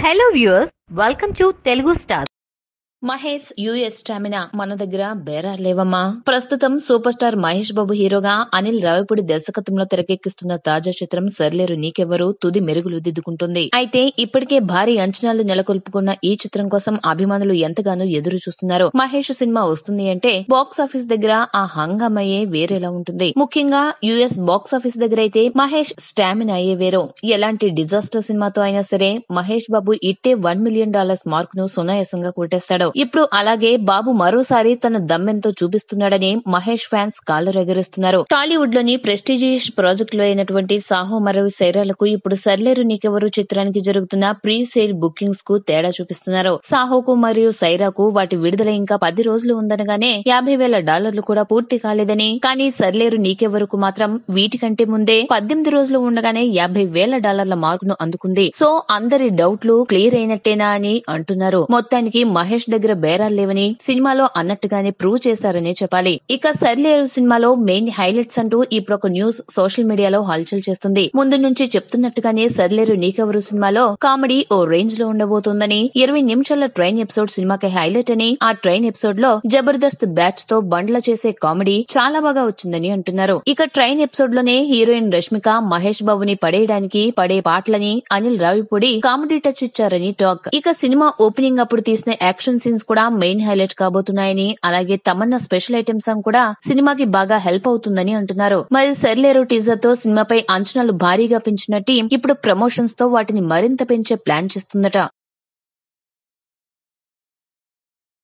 hello viewers welcome to Telugu star Mahesh US stamina మన దగ్గర బేరా లేవమ్మా ప్రస్తుతం సూపర్ స్టార్ మహేష్ బాబు హీరోగా అనిల్ రావిపూడి దర్శకత్వంలో తెరకెక్కిస్తున్న తాజా చిత్రం సర్లేరు నీకెవ్వరు తుది మెరుగులు దిద్దుకుంటుంది అయితే ఇప్పటికే భారీ అంచనాలు నెలకొల్పుకున్న ఈ చిత్రం కోసం అభిమానులు ఎంతగానో ఎదురు చూస్తున్నారు మహేష్ సినిమా వస్తుంది అంటే బాక్స్ ఆఫీస్ దగ్గర ఆ హంగామయ్యే వేరేలా ఉంటుంది ముఖ్యంగా యుఎస్ బాక్స్ ఆఫీస్ దగ్గర అయితే మహేష్ స్టామినా అయ్యే వేరో ఎలాంటి డిజాస్టర్ సినిమాతో అయినా సరే మహేష్ బాబు ఇట్టే వన్ మిలియన్ డాలర్స్ మార్క్ ను సునాయాసంగా కొట్టేస్తాడు ఇప్పుడు అలాగే బాబు మరోసారి తన దమ్మెంతో చూపిస్తున్నాడని మహేష్ ఫ్యాన్స్ కాళ్ళు ఎగరేస్తున్నారు టాలీవుడ్ లోని ప్రెస్టీజియస్ ప్రాజెక్టులు అయినటువంటి సాహో మరియు సైరాలకు ఇప్పుడు సర్లేరు నీకెవరు చిత్రానికి జరుగుతున్న ప్రీ సేల్ బుకింగ్స్ కు తేడా చూపిస్తున్నారు సాహోకు మరియు సైరాకు వాటి విడుదల ఇంకా పది రోజులు ఉందనగానే యాభై వేల డాలర్లు కూడా పూర్తి కాలేదని కానీ సర్లేరు నీకెవరకు మాత్రం వీటికంటే ముందే పద్దెనిమిది రోజులు ఉండగానే యాభై వేల డాలర్ల మార్కును అందుకుంది సో అందరి డౌట్లు క్లియర్ అయినట్టేనా అని అంటున్నారు మొత్తానికి మహేష్ దగ్గర బేరాలు లేవని సినిమాలో అన్నట్టుగానే ప్రూవ్ చేశారనే చెప్పాలి ఇక సర్లేరు సినిమాలో మెయిన్ హైలైట్స్ అంటూ ఇప్పుడు ఒక న్యూస్ సోషల్ మీడియాలో హల్చల్ చేస్తుంది ముందు నుంచి చెప్తున్నట్టుగానే సర్లేరు నీకెవరు సినిమాలో కామెడీ ఓ రేంజ్ లో ఉండబోతోందని ఇరవై నిమిషాల ట్రైన్ ఎపిసోడ్ సినిమాకి హైలైట్ అని ఆ ట్రైన్ ఎపిసోడ్ లో జబర్దస్త్ బ్యాచ్ తో బండ్ల చేసే కామెడీ చాలా బాగా వచ్చిందని అంటున్నారు ఇక ట్రైన్ ఎపిసోడ్ లోనే హీరోయిన్ రష్మిక మహేష్ బాబుని పడేయడానికి పడే పాటలని అనిల్ రావిపూడి కామెడీ టచ్ ఇచ్చారని టాక్ ఇక సినిమా ఓపెనింగ్ అప్పుడు తీసిన యాక్షన్ సీన్స్ కూడా మెయిన్ హైలైట్ కాబోతున్నాయని అలాగే తమన్నా స్పెషల్ ఐటమ్స్ సాంగ్ కూడా సినిమాకి బాగా హెల్ప్ అవుతుందని అంటున్నారు మరి సెర్లేరు టీజర్ తో సినిమాపై అంచనాలు భారీగా పెంచిన టీం ఇప్పుడు ప్రమోషన్స్ తో వాటిని మరింత పెంచే ప్లాన్ చేస్తుందట